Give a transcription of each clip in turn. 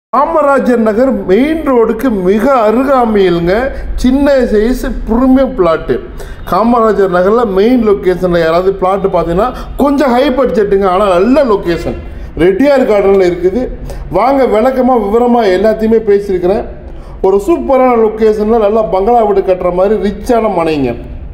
Kamarajar Nagar main ரோடுக்கு மிக அருகாமையிலுங்க சின்ன சைஸ் ப்ரீமியம் பிளாட்டு காமராஜர் நகரில் மெயின் லொக்கேஷனில் யாராவது பிளாட்டு பார்த்தீங்கன்னா கொஞ்சம் ஹை பட்ஜெட்டுங்க ஆனால் நல்ல லொக்கேஷன் ரெட்டியார் கார்டனில் இருக்குது வாங்க விளக்கமாக விவரமாக எல்லாத்தையுமே பேசியிருக்கிறேன் ஒரு சூப்பரான லொக்கேஷனில் நல்லா பங்களா வீடு கட்டுற மாதிரி ரிச்சான மனைங்க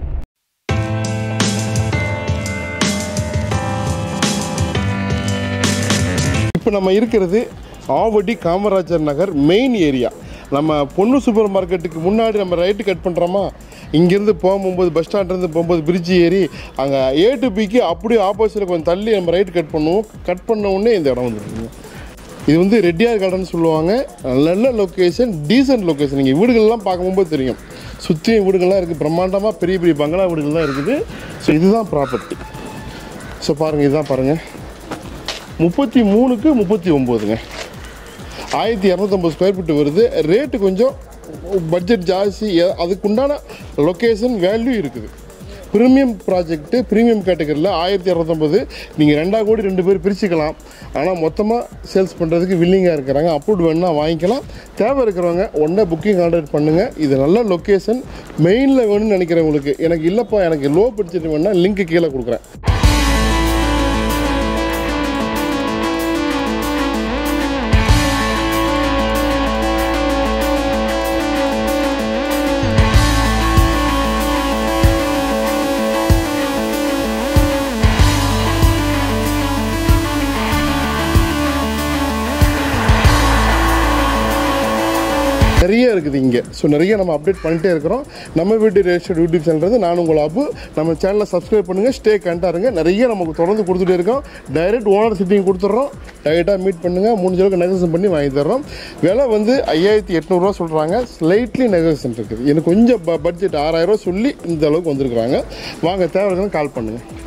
இப்போ நம்ம இருக்கிறது ஆவடி காமராஜர் நகர் மெயின் ஏரியா நம்ம பொண்ணு சூப்பர் மார்க்கெட்டுக்கு முன்னாடி நம்ம ரைட்டு கட் பண்ணுறோமா இங்கேருந்து போகும்போது பஸ் ஸ்டாண்ட்லேருந்து போகும்போது பிரிட்ஜ் ஏறி அங்கே ஏ டு பிக்கு அப்படியே ஆப்போசிட்டில் கொஞ்சம் தள்ளி நம்ம ரைட்டு கட் பண்ணுவோம் கட் பண்ண உடனே இந்த இடம் வந்துருக்குங்க இது வந்து ரெட்டியார் கார்டன் சொல்லுவாங்க நல்ல லொக்கேஷன் டீசென்ட் லொக்கேஷன் நீங்கள் வீடுகள்லாம் பார்க்கும்போது தெரியும் சுற்றியும் வீடுகள்லாம் இருக்குது பிரம்மாண்டமாக பெரிய பெரிய பங்களா வீடுகள் தான் இருக்குது ஸோ இதுதான் ப்ராப்பர்ட்டி ஸோ பாருங்கள் இதுதான் பாருங்கள் முப்பத்தி மூணுக்கு முப்பத்தி ஒம்போதுங்க ஆயிரத்தி இரநூத்தம்பது ஸ்கொயர் ஃபீட் வருது ரேட்டு கொஞ்சம் பட்ஜெட் ஜாஸ்தி எ- அதுக்குண்டான லொக்கேஷன் வேல்யூ இருக்குது ப்ரீமியம் ப்ராஜெக்ட்டு ப்ரீமியம் கேட்டகரியில் ஆயிரத்தி இரநூத்தம்பது நீங்கள் ரெண்டா கோடி ரெண்டு பேர் பிரிச்சுக்கலாம் ஆனால் மொத்தமாக சேல்ஸ் பண்ணுறதுக்கு வில்லிங்காக இருக்கிறாங்க அப்ரூவ் வேணுன்னா வாங்கிக்கலாம் தேவை இருக்கிறவங்க உடனே புக்கிங் ஆர்டர் பண்ணுங்கள் இது நல்ல லொக்கேஷன் மெயினில் வேணும்னு நினைக்கிறவங்களுக்கு எனக்கு இல்லைப்பா எனக்கு லோ பட்ஜெட் வேணுன்னா லிங்க் கீழே கொடுக்குறேன் நிறைய இருக்குது இங்கே ஸோ நிறைய நம்ம அப்டேட் பண்ணிட்டே இருக்கிறோம் நம்ம வீட்டு ரேஷன் யூடியூப் சேனல் நான் உங்கள் அப்பு நம்ம சேனலை சப்ஸ்கிரைப் பண்ணுங்கள் ஸ்டே கண்டாக இருங்க நிறைய நமக்கு தொடர்ந்து கொடுத்துட்டே இருக்கோம் டைரக்ட் ஓனர் சிட்டிங் கொடுத்துட்றோம் டைரெக்டாக மீட் பண்ணுங்கள் முடிஞ்ச அளவுக்கு நெகோசியேஷன் பண்ணி வாங்கி தர்றோம் விலை வந்து ஐயாயிரத்தி எட்நூறுரூவா சொல்கிறாங்க ஸ்லைட்லி நெகோசியேஷன் இருக்குது எனக்கு கொஞ்சம் பட்ஜெட் ஆறாயிரரூவா சொல்லி இந்த அளவுக்கு வந்திருக்கிறாங்க வாங்க தேவை கால் பண்ணுங்கள்